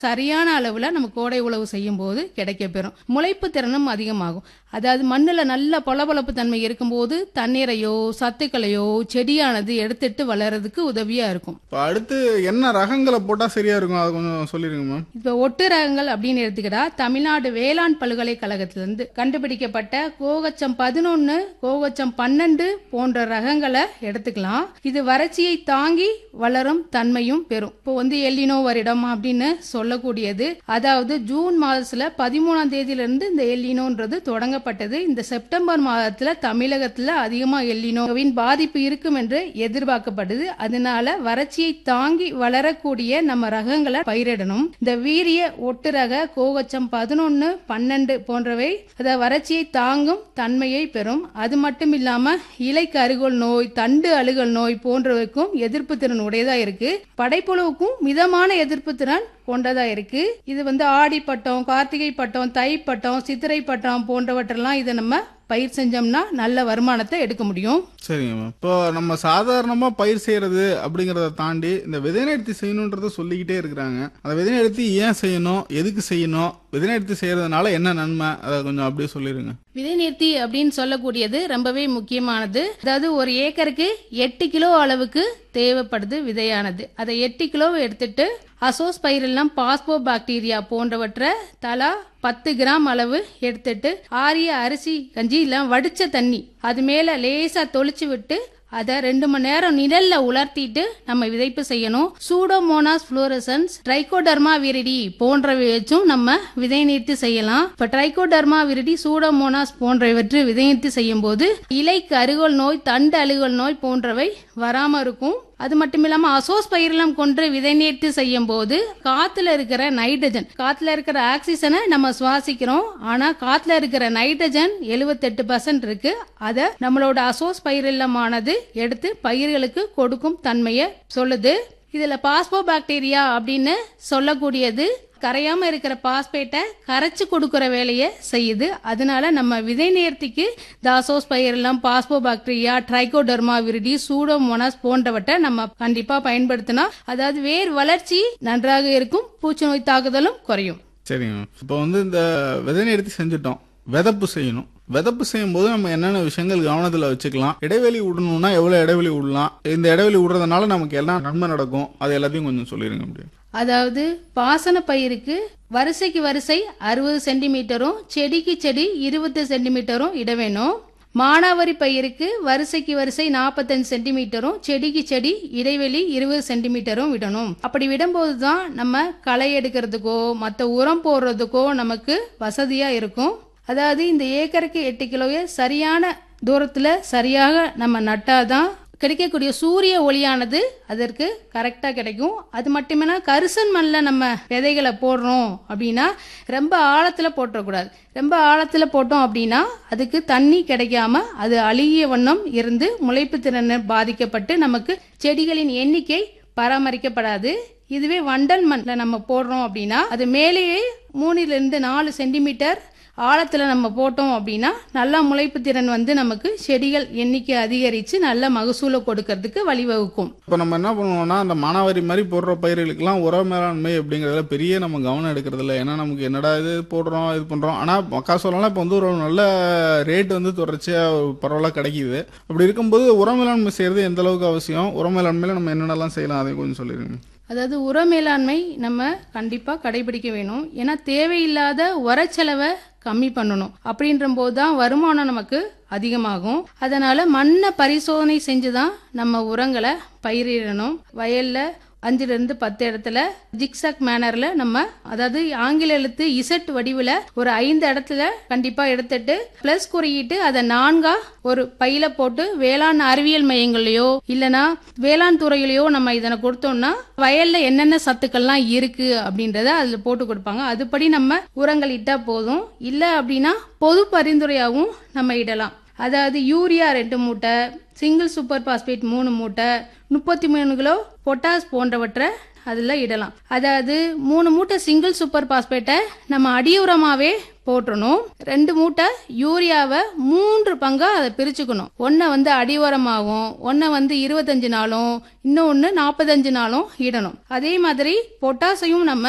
சரியான அளவுல நம்ம கோடை உழவு செய்யும் போது கிடைக்கப்பெறும் முளைப்பு திறனும் அதிகமாகும் அதாவது மண்ணுல நல்ல பொலபொலப்பு தன்மை இருக்கும்போது தண்ணீரையோ சத்துக்களையோ செடியானது எடுத்துட்டு வளர்றதுக்கு உதவியா இருக்கும் இப்போ அடுத்து என்ன ரகங்களை போட்டால் சரியா இருக்கும் அதை கொஞ்சம் சொல்லிடுங்க மேம் இப்ப ஒட்டு ரகங்கள் அப்படின்னு எடுத்துக்கிட்டா தமிழ்நாடு வேளாண் பல்கலைக்கழகத்திலிருந்து கண்டுபிடிக்கப்பட்ட கோகச்சம் பதினொன்னு கோகச்சம் பன்னெண்டு போன்ற ரகங்களை எடுத்துக்கலாம் இது வறட்சியை தாங்கி வளரும் தன்மையும் பெறும் இப்போ வந்து எல்லினோ வருடம் அப்படின்னு சொல்லக்கூடியது அதாவது ஜூன் மாதத்துல பதிமூணாம் தேதியிலிருந்து இந்த எல்லினோன்றது தொடங்கப்பட்டது இந்த செப்டம்பர் மாதத்துல தமிழகத்துல அதிகமா எல்லினோவின் பாதிப்பு இருக்கும் என்று எதிர்பார்க்கப்படுது அதனால வறட்சியை தாங்கி வளரக்கூடிய நம்ம ரகங்களை பயிரிடணும் இந்த வீரிய ஒட்டு ரக கோகச்சம் பதினொன்னு பன்னெண்டு போன்றவை அத வறட்சியை தாங்கும் தன்மையை பெறும் அது மட்டும் இல்லாம இலைக்கு அருகோல் நோய் தண்டு அழுகல் நோய் போன்றவைக்கும் எதிர்ப்பு திறன் உடையதா இருக்கு படைப்புழுவுக்கும் மிதமான எதிர்ப்பு திறன் கொண்டதா இருக்கு இது வந்து ஆடி பட்டம் கார்த்திகை பட்டம் தை பட்டம் சித்திரை பட்டம் போன்றவற்றெல்லாம் இதை நம்ம பயிர் செஞ்சோம்னா நல்ல வருமானத்தை எடுக்க முடியும் சரிங்க மேம் இப்போ நம்ம சாதாரணமாக பயிர் செய்கிறது அப்படிங்கிறத தாண்டி இந்த விதை நிறுத்தி செய்யணுன்றத சொல்லிக்கிட்டே இருக்கிறாங்க அந்த விதை நிறுத்தி ஏன் செய்யணும் எதுக்கு செய்யணும் விதை நிறுத்தி செய்யறதுனால என்ன நன்மை அதை கொஞ்சம் அப்படியே சொல்லிடுங்க விதை நிறுத்தி அப்படின்னு சொல்லக்கூடியது ரொம்பவே முக்கியமானது அதாவது ஒரு ஏக்கருக்கு எட்டு கிலோ அளவுக்கு தேவைப்படுது விதையானது அதை எட்டு கிலோவை எடுத்துட்டு அசோஸ் பயிரெல்லாம் பாஸ்போ பாக்டீரியா போன்றவற்றை தலா பத்து கிராம் அளவு எடுத்துட்டு ஆரிய அரிசி கஞ்சி இல்ல வடிச்ச தண்ணி அது மேல லேசா தொளிச்சு விட்டு அதை ரெண்டு மணி நேரம் நிழல்ல உலர்த்திட்டு நம்ம விதைப்பு செய்யணும் சூடோமோனாஸ் புளோரசன்ஸ் ட்ரைகோடர்மா விரிடி போன்றவை வச்சும் நம்ம விதை நீர்த்தி செய்யலாம் இப்ப ட்ரைகோடர்மா விரிடி சூடோமோனாஸ் போன்றவற்றை விதை நீர்த்தி செய்யும் போது இலைக்கு அருகோல் நோய் தண்டு அழுகல் நோய் போன்றவை வராம இருக்கும் அது மட்டும் இல்லாம அசோஸ் பயிரெல்லாம் கொண்டு விதை நீர்த்தி செய்யும் போது காத்துல இருக்கிற நைட்ரஜன் காத்துல இருக்கிற ஆக்சிஜனை நம்ம சுவாசிக்கிறோம் ஆனா காத்துல இருக்கிற நைட்ரஜன் 78% பர்சன்ட் இருக்கு அத நம்மளோட அசோஸ் பயிரெல்லமானது எடுத்து பயிர்களுக்கு கொடுக்கும் தன்மையை சொல்லுது இதுல பாஸ்போ பாக்டீரியா அப்படின்னு சொல்லக்கூடியது கரையாம இருக்கிற பாஸ்பேட்டை கரைச்சு கொடுக்கிற வேலையை செய்யுது அதனால நம்ம விதை நேர்த்திக்கு தாசோஸ் பயிரெல்லாம் phospho bacteria trichoderma viride pseudomonas போன்றவற்றை நம்ம கண்டிப்பா பயன்படுத்தினா அதாவது வேர் வளர்ச்சி நன்றாக இருக்கும் பூச்சி நோய் தாக்குதலும் குறையும் சரிங்க மேம் இப்போ வந்து இந்த விதை நிறுத்தி செஞ்சுட்டோம் விதப்பு செய்யணும் விதப்பு செய்யும் போது நம்ம என்னென்ன விஷயங்கள் கவனத்தில் வச்சுக்கலாம் இடைவெளி விடணும்னா எவ்வளோ இடைவெளி விடலாம் இந்த இடைவெளி விடுறதுனால நமக்கு என்ன நன்மை நடக்கும் அது எல்லாத்தையும் கொஞ்சம் சொல்லிடுங்க அப்படியே அதாவது பாசன பயிருக்கு வரிசைக்கு வரிசை அறுபது சென்டிமீட்டரும் செடிக்கு செடி இருபது சென்டிமீட்டரும் இட வேணும் மானாவரி பயிருக்கு வரிசைக்கு வரிசை 45 சென்டிமீட்டரும் செடிக்கு செடி இடைவெளி இருபது சென்டிமீட்டரும் விடணும் அப்படி விடும்போது தான் நம்ம களை எடுக்கிறதுக்கோ மற்ற உரம் போடுறதுக்கோ நமக்கு வசதியா இருக்கும் அதாவது இந்த ஏக்கருக்கு எட்டு கிலோவை சரியான தூரத்துல சரியாக நம்ம நட்டாதான் கிடைக்கக்கூடிய சூரிய ஒளியானது அதற்கு கரெக்டா கிடைக்கும் அது மட்டுமேனா கரிசன் மண்ணில் நம்ம விதைகளை போடுறோம் அப்படின்னா ரொம்ப ஆழத்துல போட்டுறக்கூடாது ரொம்ப ஆழத்துல போட்டோம் அப்படின்னா அதுக்கு தண்ணி கிடைக்காம அது அழுகிய வண்ணம் இருந்து முளைப்பு திறன் பாதிக்கப்பட்டு நமக்கு செடிகளின் எண்ணிக்கை பராமரிக்கப்படாது இதுவே வண்டல் மண்ணில் நம்ம போடுறோம் அப்படின்னா அது மேலேயே மூணிலிருந்து நாலு சென்டிமீட்டர் ஆழத்துல நம்ம போட்டோம் அப்படின்னா நல்லா முளைப்பு திறன் வந்து நமக்கு செடிகள் எண்ணிக்கை அதிகரித்து நல்ல மகசூலை கொடுக்கறதுக்கு வழிவகுக்கும் இப்போ நம்ம என்ன பண்ணுவோம்னா அந்த மானாவாரி மாதிரி போடுற பயிர்களுக்கெல்லாம் உர மேலாண்மை அப்படிங்கிறதுல பெரிய நம்ம கவனம் எடுக்கிறது இல்லை ஏன்னா நமக்கு என்னடா இது போடுறோம் இது பண்ணுறோம் ஆனால் மக்காசோளம்லாம் இப்போ வந்து ஒரு நல்ல ரேட் வந்து தொடர்ச்சியாக பரவலாக கிடைக்கிது அப்படி இருக்கும்போது உர மேலாண்மை செய்கிறது எந்த அளவுக்கு அவசியம் உர மேலாண்மையில் நம்ம என்னென்னலாம் செய்யலாம் அதையும் கொஞ்சம் சொல்லிடுங்க அதாவது உர மேலாண்மை நம்ம கண்டிப்பா கடைபிடிக்க வேணும் ஏன்னா தேவையில்லாத உரச்செலவை கம்மி பண்ணணும் அப்படின்ற போது தான் வருமானம் நமக்கு அதிகமாகும் அதனால மண்ணை பரிசோதனை செஞ்சுதான் நம்ம உரங்களை பயிரிடணும் வயல்ல அஞ்சுல இருந்து பத்து இடத்துல ஜிக்ஸாக் மேனர்ல நம்ம அதாவது ஆங்கில எழுத்து இசட் வடிவுல ஒரு ஐந்து இடத்துல கண்டிப்பா எடுத்துட்டு பிளஸ் குறியிட்டு அதை நான்கா ஒரு பையில போட்டு வேளாண் அறிவியல் மையங்கள்லயோ இல்லனா வேளாண் துறையிலயோ நம்ம இதனை கொடுத்தோம்னா வயல்ல என்னென்ன சத்துக்கள்லாம் இருக்கு அப்படின்றத அதுல போட்டு கொடுப்பாங்க அதுபடி நம்ம உரங்கள் இட்டா போதும் இல்ல அப்படின்னா பொது பரிந்துரையாகவும் நம்ம இடலாம் அதாவது யூரியா ரெண்டு மூட்டை சிங்கிள் சூப்பர் பாஸ்பேட் மூணு மூட்டை முப்பத்தி மூணு கிலோ பொட்டாஸ் போன்றவற்றை அதில் இடலாம் அதாவது மூணு மூட்டை சிங்கிள் சூப்பர் பாஸ்பேட்டை நம்ம அடியுரமாவே போட்டுறணும் ரெண்டு மூட்டை யூரியாவை மூன்று பங்கா அதை பிரிச்சுக்கணும் ஒன்றை வந்து அடி உரமாகவும் ஒன்றை வந்து இருபத்தஞ்சு நாளும் இன்னொன்று நாற்பத்தஞ்சு நாளும் இடணும் அதே மாதிரி பொட்டாசையும் நம்ம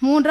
மூன்றா